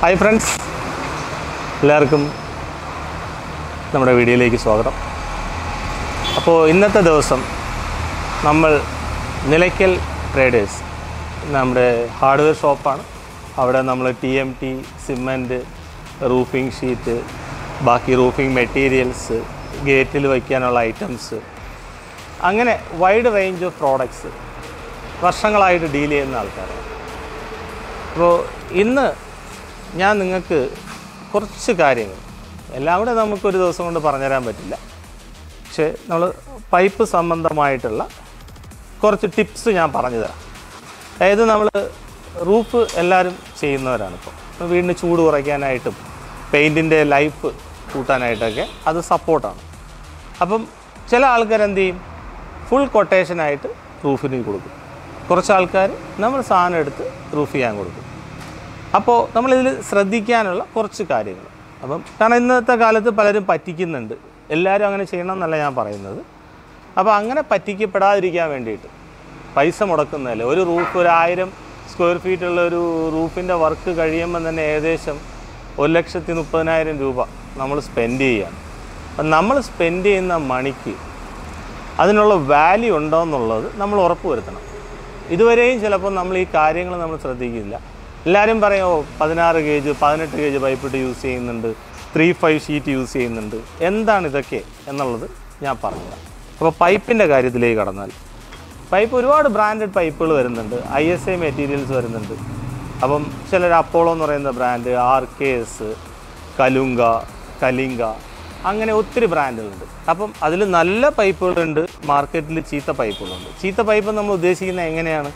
hi friends എല്ലാവർക്കും നമ്മുടെ വീഡിയോയിലേക്ക് സ്വാഗതം അപ്പോൾ ഇന്നത്തെ ദിവസം നമ്മൾ നിലയ്ക്കൽ ട്രേഡേഴ്സ് നമ്മുടെ ഹാർഡ്വെയർ ഷോപ്പാണ് അവിടെ നമ്മൾ T M T cement roofing sheet ബാക്കി റൂഫിംഗ് മെറ്റീരിയൽസ് ഗേറ്റിൽ വയ്ക്കാനുള്ള ഐറ്റംസ് അങ്ങനെ വൈഡ് റേഞ്ച് ഓഫ് പ്രോഡക്ട്സ് വർഷങ്ങളായിട്ട് ഡീൽ ചെയ്യുന്ന ആൾക്കാരാണ് അപ്പോൾ ഇന്ന് ഞാൻ നിങ്ങൾക്ക് കുറച്ച് കാര്യങ്ങൾ എല്ലാം കൂടെ നമുക്കൊരു ദിവസം കൊണ്ട് പറഞ്ഞുതരാൻ പറ്റില്ല പക്ഷേ നമ്മൾ പൈപ്പ് സംബന്ധമായിട്ടുള്ള കുറച്ച് ടിപ്സ് ഞാൻ പറഞ്ഞു തരാം അതായത് നമ്മൾ റൂഫ് എല്ലാവരും ചെയ്യുന്നവരാണ് ഇപ്പോൾ ഇപ്പോൾ വീടിന് ചൂട് കുറയ്ക്കാനായിട്ടും പെയിൻറ്റിൻ്റെ ലൈഫ് കൂട്ടാനായിട്ടൊക്കെ അത് സപ്പോർട്ടാണ് അപ്പം ചില ആൾക്കാർ എന്ത് ചെയ്യും ഫുൾ കൊട്ടേഷനായിട്ട് റൂഫിന് കൊടുക്കും കുറച്ച് ആൾക്കാർ നമ്മൾ സാധനം എടുത്ത് റൂഫ് ചെയ്യാൻ കൊടുക്കും അപ്പോൾ നമ്മളിതിൽ ശ്രദ്ധിക്കാനുള്ള കുറച്ച് കാര്യങ്ങൾ അപ്പം കാരണം ഇന്നത്തെ കാലത്ത് പലരും പറ്റിക്കുന്നുണ്ട് എല്ലാവരും അങ്ങനെ ചെയ്യണം എന്നല്ല ഞാൻ പറയുന്നത് അപ്പോൾ അങ്ങനെ പറ്റിക്കപ്പെടാതിരിക്കാൻ വേണ്ടിയിട്ട് പൈസ മുടക്കുന്നതല്ല ഒരു റൂഫ് ഒരു ആയിരം സ്ക്വയർ ഫീറ്റുള്ള ഒരു റൂഫിൻ്റെ വർക്ക് കഴിയുമ്പോൾ തന്നെ ഏകദേശം ഒരു ലക്ഷത്തി മുപ്പതിനായിരം രൂപ നമ്മൾ സ്പെൻഡ് ചെയ്യുകയാണ് അപ്പം നമ്മൾ സ്പെൻഡ് ചെയ്യുന്ന മണിക്ക് അതിനുള്ള വാല്യൂ ഉണ്ടോ എന്നുള്ളത് നമ്മൾ ഉറപ്പ് വരുത്തണം ഇതുവരെയും ചിലപ്പോൾ നമ്മൾ ഈ കാര്യങ്ങൾ നമ്മൾ ശ്രദ്ധിക്കില്ല എല്ലാവരും പറയും "ഓ, പതിനാറ് ഗേജ് പതിനെട്ട് ഗേജ് പൈപ്പിട്ട് യൂസ് ചെയ്യുന്നുണ്ട് ത്രീ ഫൈവ് ഷീറ്റ് യൂസ് ചെയ്യുന്നുണ്ട് എന്താണ് ഇതൊക്കെ എന്നുള്ളത് ഞാൻ പറഞ്ഞുതരാം അപ്പോൾ പൈപ്പിൻ്റെ കാര്യത്തിലേക്ക് കടന്നാൽ പൈപ്പ് ഒരുപാട് ബ്രാൻഡഡ് പൈപ്പുകൾ വരുന്നുണ്ട് ഐ എസ് ഐ മെറ്റീരിയൽസ് വരുന്നുണ്ട് അപ്പം ചിലർ അപ്പോളോ എന്ന് പറയുന്ന ബ്രാൻഡ് ആർ കെ എസ് കലുങ്ക കലിങ്ക അങ്ങനെ ഒത്തിരി ബ്രാൻഡുകളുണ്ട് അപ്പം അതിൽ നല്ല പൈപ്പുകളുണ്ട് മാർക്കറ്റിൽ ചീത്ത പൈപ്പുകളുണ്ട് ചീത്ത പൈപ്പ് നമ്മൾ ഉദ്ദേശിക്കുന്നത് എങ്ങനെയാണ്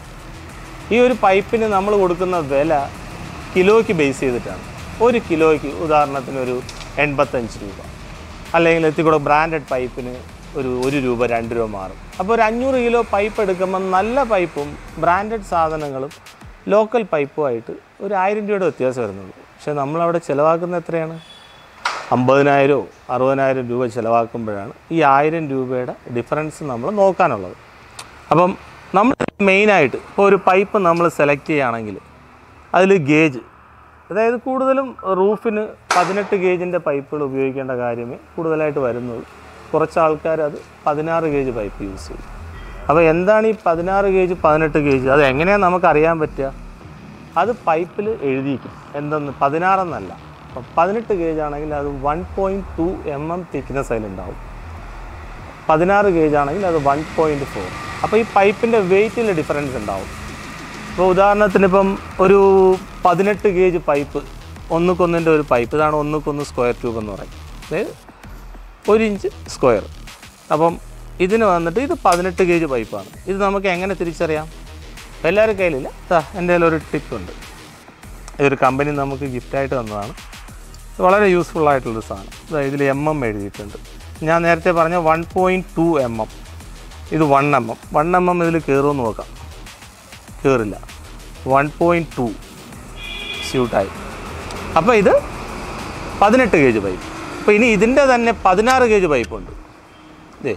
ഈ ഒരു പൈപ്പിന് നമ്മൾ കൊടുക്കുന്ന വില കിലോയ്ക്ക് ബേസ് ചെയ്തിട്ടാണ് ഒരു കിലോയ്ക്ക് ഉദാഹരണത്തിന് ഒരു എൺപത്തഞ്ച് രൂപ അല്ലെങ്കിൽ എത്തിക്കൂടെ ബ്രാൻഡഡ് പൈപ്പിന് ഒരു ഒരു രൂപ രണ്ട് രൂപ മാറും അപ്പോൾ ഒരു അഞ്ഞൂറ് കിലോ പൈപ്പ് എടുക്കുമ്പോൾ നല്ല പൈപ്പും ബ്രാൻഡഡ് സാധനങ്ങളും ലോക്കൽ പൈപ്പുമായിട്ട് ഒരു ആയിരം രൂപയുടെ വ്യത്യാസം വരുന്നുള്ളൂ പക്ഷേ നമ്മളവിടെ ചിലവാക്കുന്ന എത്രയാണ് അമ്പതിനായിരമോ അറുപതിനായിരം രൂപ ചിലവാക്കുമ്പോഴാണ് ഈ ആയിരം രൂപയുടെ ഡിഫറൻസ് നമ്മൾ നോക്കാനുള്ളത് അപ്പം നമ്മൾ മെയിനായിട്ട് ഇപ്പോൾ ഒരു പൈപ്പ് നമ്മൾ സെലക്ട് ചെയ്യുകയാണെങ്കിൽ അതിൽ ഗേജ് അതായത് കൂടുതലും റൂഫിന് പതിനെട്ട് ഗേജിൻ്റെ പൈപ്പുകൾ ഉപയോഗിക്കേണ്ട കാര്യമേ കൂടുതലായിട്ട് വരുന്നുള്ളൂ കുറച്ച് ആൾക്കാർ അത് പതിനാറ് ഗേജ് പൈപ്പ് യൂസ് ചെയ്യും അപ്പോൾ എന്താണ് ഈ പതിനാറ് ഗേജ് പതിനെട്ട് ഗേജ് അത് എങ്ങനെയാണ് നമുക്ക് അറിയാൻ പറ്റുക അത് പൈപ്പിൽ എഴുതിയിരിക്കും എന്തെന്ന് പതിനാറെന്നല്ല അപ്പം പതിനെട്ട് ഗേജ് ആണെങ്കിൽ അത് one point two M M thickness അതിലുണ്ടാവും പതിനാറ് ഗേജ് ആണെങ്കിൽ അത് വൺ പോയിൻറ്റ് ഫോർ അപ്പോൾ ഈ പൈപ്പിൻ്റെ വെയിറ്റിൽ ഡിഫറൻസ് ഉണ്ടാവും ഇപ്പോൾ ഉദാഹരണത്തിന് ഇപ്പം ഒരു പതിനെട്ട് ഗേജ് പൈപ്പ് ഒന്നുക്കൊന്നിൻ്റെ ഒരു പൈപ്പ് ഇതാണ് ഒന്നുക്കൊന്ന് സ്ക്വയർ ട്യൂബ് എന്ന് പറയും അതായത് ഒരു ഇഞ്ച് സ്ക്വയർ അപ്പം ഇതിന് വന്നിട്ട് ഇത് പതിനെട്ട് ഗേജ് പൈപ്പാണ് ഇത് നമുക്ക് എങ്ങനെ തിരിച്ചറിയാം എല്ലാവരും കയ്യിലില്ല ദാ എൻ്റെ കയ്യിൽ ഒരു ടിപ്പുണ്ട് ഇതൊരു കമ്പനി നമുക്ക് ഗിഫ്റ്റായിട്ട് തന്നതാണ് ഇത് വളരെ യൂസ്ഫുൾ ആയിട്ടുള്ളൊരു സാധനം ഇതാ ഇതിൽ എം എം എഴുതിയിട്ടുണ്ട് ഞാൻ നേരത്തെ പറഞ്ഞ one point two M M ഇത് one M M one M M ഇതിൽ കയറുമെന്ന് നോക്കാം കയറില്ല വൺ പോയിൻറ്റ് ടു സ്യൂട്ടായി അപ്പോൾ ഇത് പതിനെട്ട് ഗേജ് പൈപ്പ് അപ്പോൾ ഇനി ഇതിൻ്റെ തന്നെ പതിനാറ് ഗേജ് പൈപ്പുണ്ട് ഇതേ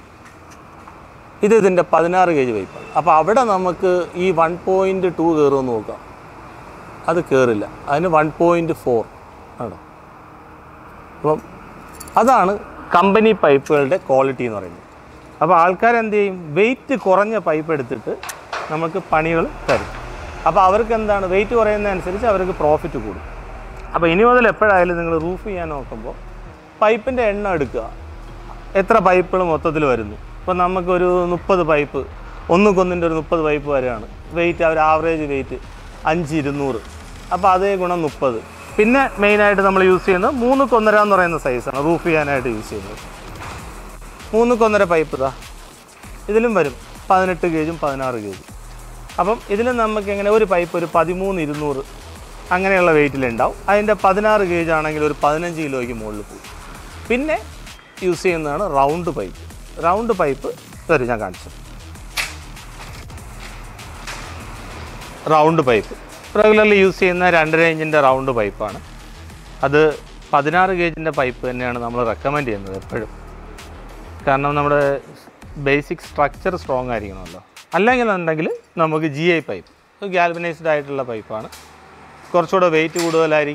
ഇത് ഇതിൻ്റെ പതിനാറ് ഗേജ് പൈപ്പാണ് അപ്പോൾ അവിടെ നമുക്ക് ഈ വൺ പോയിൻറ്റ് ടു കയറുമെന്ന് നോക്കാം അത് കയറില്ല അതിന് വൺ പോയിൻറ്റ് ഫോർ ആണ് അപ്പം അതാണ് കമ്പനി പൈപ്പുകളുടെ ക്വാളിറ്റി എന്ന് പറയുന്നത് അപ്പോൾ ആൾക്കാർ എന്ത് ചെയ്യും വെയിറ്റ് കുറഞ്ഞ പൈപ്പ് എടുത്തിട്ട് നമുക്ക് പണികൾ തരും അപ്പോൾ അവർക്ക് എന്താണ് വെയിറ്റ് കുറയുന്നതനുസരിച്ച് അവർക്ക് പ്രോഫിറ്റ് കൂടും അപ്പോൾ ഇനി മുതൽ എപ്പോഴായാലും നിങ്ങൾ റൂഫ് ചെയ്യാൻ നോക്കുമ്പോൾ പൈപ്പിൻ്റെ എണ്ണം എടുക്കുക എത്ര പൈപ്പുകൾ മൊത്തത്തിൽ വരുന്നു ഇപ്പോൾ നമുക്കൊരു മുപ്പത് പൈപ്പ് ഒന്നുകൊന്നിൻ്റെ ഒരു മുപ്പത് പൈപ്പ് വരെയാണ് വെയിറ്റ് അവർ ആവറേജ് വെയിറ്റ് അഞ്ച് ഇരുന്നൂറ് അപ്പോൾ അതേ ഗുണം മുപ്പത് പിന്നെ മെയിനായിട്ട് നമ്മൾ യൂസ് ചെയ്യുന്നത് മൂന്ന് കൊന്നര എന്ന് പറയുന്ന സൈസാണ് റൂഫ് ചെയ്യാനായിട്ട് യൂസ് ചെയ്യുന്നത് മൂന്ന് കൊന്നര പൈപ്പ് ഇതാ ഇതിലും വരും പതിനെട്ട് ഗേജും പതിനാറ് ഗേജും അപ്പം ഇതിൽ നമുക്ക് എങ്ങനെ ഒരു പൈപ്പ് ഒരു പതിമൂന്ന് ഇരുന്നൂറ് അങ്ങനെയുള്ള വെയിറ്റിലുണ്ടാവും അതിൻ്റെ പതിനാറ് ഗേജ് ആണെങ്കിൽ ഒരു പതിനഞ്ച് കിലോയ്ക്ക് മുകളിൽ പോകും പിന്നെ യൂസ് ചെയ്യുന്നതാണ് റൗണ്ട് പൈപ്പ് റൗണ്ട് പൈപ്പ് വരും ഞാൻ കാണിച്ചു റൗണ്ട് പൈപ്പ് റെഗുലർലി യൂസ് ചെയ്യുന്ന രണ്ടര ഇഞ്ചിൻ്റെ റൗണ്ട് പൈപ്പാണ് അത് പതിനാറ് ഗേജിൻ്റെ പൈപ്പ് തന്നെയാണ് നമ്മൾ റെക്കമെൻഡ് ചെയ്യുന്നത് എപ്പോഴും കാരണം നമ്മുടെ ബേസിക് സ്ട്രക്ചർ സ്ട്രോങ് ആയിരിക്കണമല്ലോ അല്ലെങ്കിൽ ഉണ്ടെങ്കിൽ നമുക്ക് ജി ഐ പൈപ്പ് ഗാൽവനൈസ്ഡ് ആയിട്ടുള്ള പൈപ്പാണ് കുറച്ചുകൂടെ വെയിറ്റ് കൂടുതലായിരിക്കും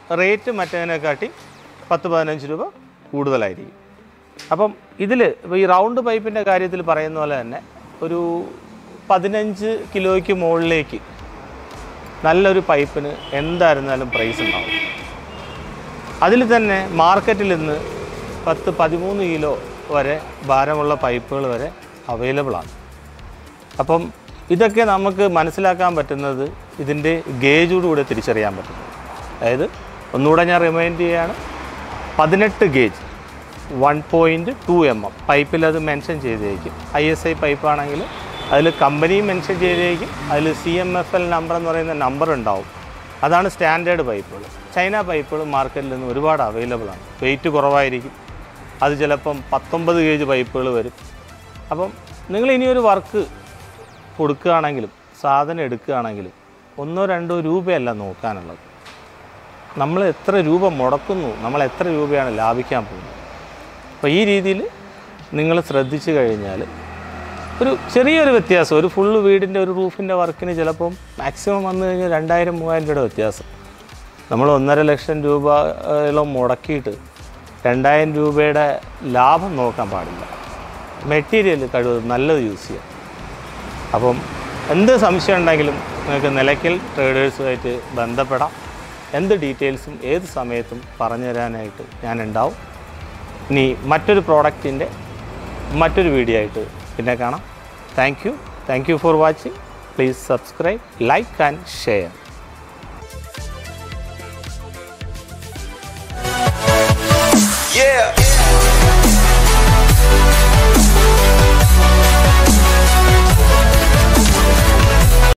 റേറ്റ് മറ്റേതിനെക്കാട്ടി പത്ത് പതിനഞ്ച് രൂപ കൂടുതലായിരിക്കും അപ്പം ഇതിൽ ഇപ്പോൾ ഈ റൗണ്ട് പൈപ്പിൻ്റെ കാര്യത്തിൽ പറയുന്ന പോലെ തന്നെ ഒരു പതിനഞ്ച് കിലോയ്ക്ക് മുകളിലേക്ക് നല്ലൊരു പൈപ്പിന് എന്തായിരുന്നാലും പ്രൈസ് ഉണ്ടാവും അതിൽ തന്നെ മാർക്കറ്റിൽ ഇന്ന് പത്ത് പതിമൂന്ന് കിലോ വരെ ഭാരമുള്ള പൈപ്പുകൾ വരെ അവൈലബിൾ ആണ് അപ്പം ഇതൊക്കെ നമുക്ക് മനസ്സിലാക്കാൻ പറ്റുന്നത് ഇതിൻ്റെ ഗേജോടുകൂടെ തിരിച്ചറിയാൻ പറ്റും അതായത് ഒന്നുകൂടെ ഞാൻ റിമൈൻഡ് ചെയ്യുകയാണ് പതിനെട്ട് gauge one point two M M പൈപ്പിൽ അത് മെൻഷൻ ചെയ്തേക്കും ഐ എസ് ഐ പൈപ്പാണെങ്കിൽ അതിൽ കമ്പനിയും മെൻഷൻ ചെയ്തേക്കും അതിൽ C M F L number എന്ന് പറയുന്ന നമ്പർ ഉണ്ടാവും അതാണ് സ്റ്റാൻഡേർഡ് പൈപ്പുകൾ ചൈന പൈപ്പുകൾ മാർക്കറ്റിൽ നിന്ന് ഒരുപാട് അവൈലബിൾ ആണ് വെയിറ്റ് കുറവായിരിക്കും അത് ചിലപ്പം പത്തൊമ്പത് ഗേജ് പൈപ്പുകൾ വരും അപ്പം നിങ്ങൾ ഇനിയൊരു വർക്ക് കൊടുക്കുകയാണെങ്കിലും സാധനം എടുക്കുകയാണെങ്കിലും ഒന്നോ രണ്ടോ രൂപയല്ല നോക്കാനുള്ളത് നമ്മൾ എത്ര രൂപ മുടക്കുന്നു നമ്മൾ എത്ര രൂപയാണ് ലാഭിക്കാൻ പോകുന്നത് അപ്പോൾ ഈ രീതിയിൽ നിങ്ങൾ ശ്രദ്ധിച്ചു കഴിഞ്ഞാൽ ഒരു ചെറിയൊരു വ്യത്യാസം ഒരു ഫുള്ള് വീടിൻ്റെ ഒരു റൂഫിൻ്റെ വർക്കിന് ചിലപ്പം മാക്സിമം വന്നു കഴിഞ്ഞാൽ രണ്ടായിരം മൂവായിരം രൂപയുടെ വ്യത്യാസം നമ്മൾ ഒന്നര ലക്ഷം രൂപയോളം മുടക്കിയിട്ട് രണ്ടായിരം രൂപയുടെ ലാഭം നോക്കാൻ പാടില്ല മെറ്റീരിയൽ കഴിവ് നല്ലത് യൂസ് ചെയ്യാം അപ്പം എന്ത് സംശയം ഉണ്ടെങ്കിലും നിങ്ങൾക്ക് നിലയ്ക്കൽ ട്രേഡേഴ്സുമായിട്ട് ബന്ധപ്പെടാം എന്ത് ഡീറ്റെയിൽസും ഏത് സമയത്തും പറഞ്ഞു തരാനായിട്ട് ഞാൻ ഉണ്ടാവും ഇനി മറ്റൊരു പ്രോഡക്റ്റിൻ്റെ മറ്റൊരു വീഡിയോ ആയിട്ട് പിന്നെ കാണാം thank you thank you for watching please subscribe like and share